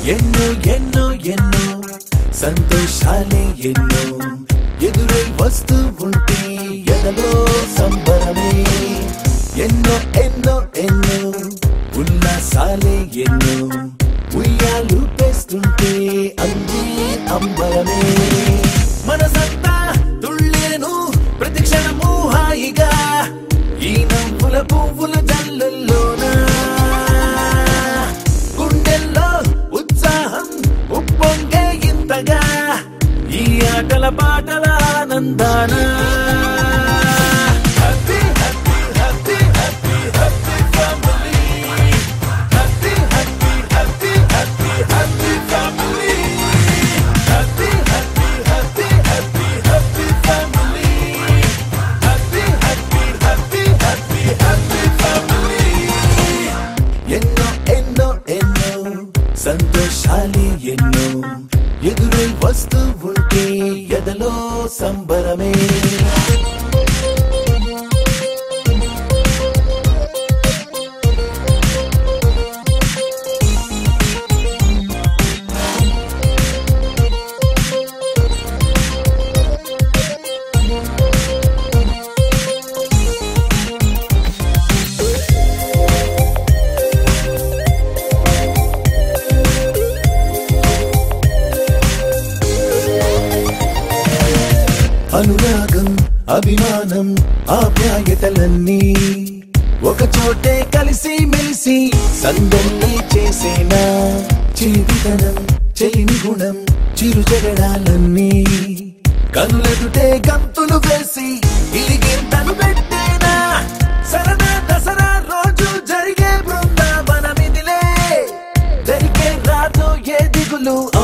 ఎన్నో ఎన్నో ఎన్నో సంతోషాలే ఎన్నో ఎదురై వస్తూ ఉంటే ఎదలో సంబరమే ఎన్నో ఎన్నో ఎన్నో ఉల్లాసాలే ఎన్నో ఉయ్యాలు పేస్తుంటే అంది అంబరమే మనసంతా తుళ్ళేను ప్రతి క్షణము హాయిగా ఈ నవ్వుల పువ్వుల జల్లుల్లోనా గుండెల్లో ఉత్సాహం ఉప్పొంగే ఇంతగా ఈ ఆటల పాటల ఆనందాన Happy, happy, happy, happy, happy family. Happy, happy, happy, happy, happy family. Happy, happy, happy, happy, happy family. Happy, happy, happy, happy, happy family. ఎన్నో ఎన్నో ఎన్నో సంతోషాలే ఎన్నో ఎదురై వస్తూ ఉంటే ఎదలో సంబరమే అనురాగం అభిమానం ఆప్యాయతలన్నీ ఒక చోటే కలిసి మెలిసి సందల్లి చేసేనా చిలిపితనం చెలిమి గుణం చిరు జగడాలన్నీ కనులెదుటే గంతులు వేసి ఇలిగింతలు పెట్టేనా సరదా దసరా రోజు జరిగే బృందావనమిదిలే జరిగే రాదు ఏ దిగులు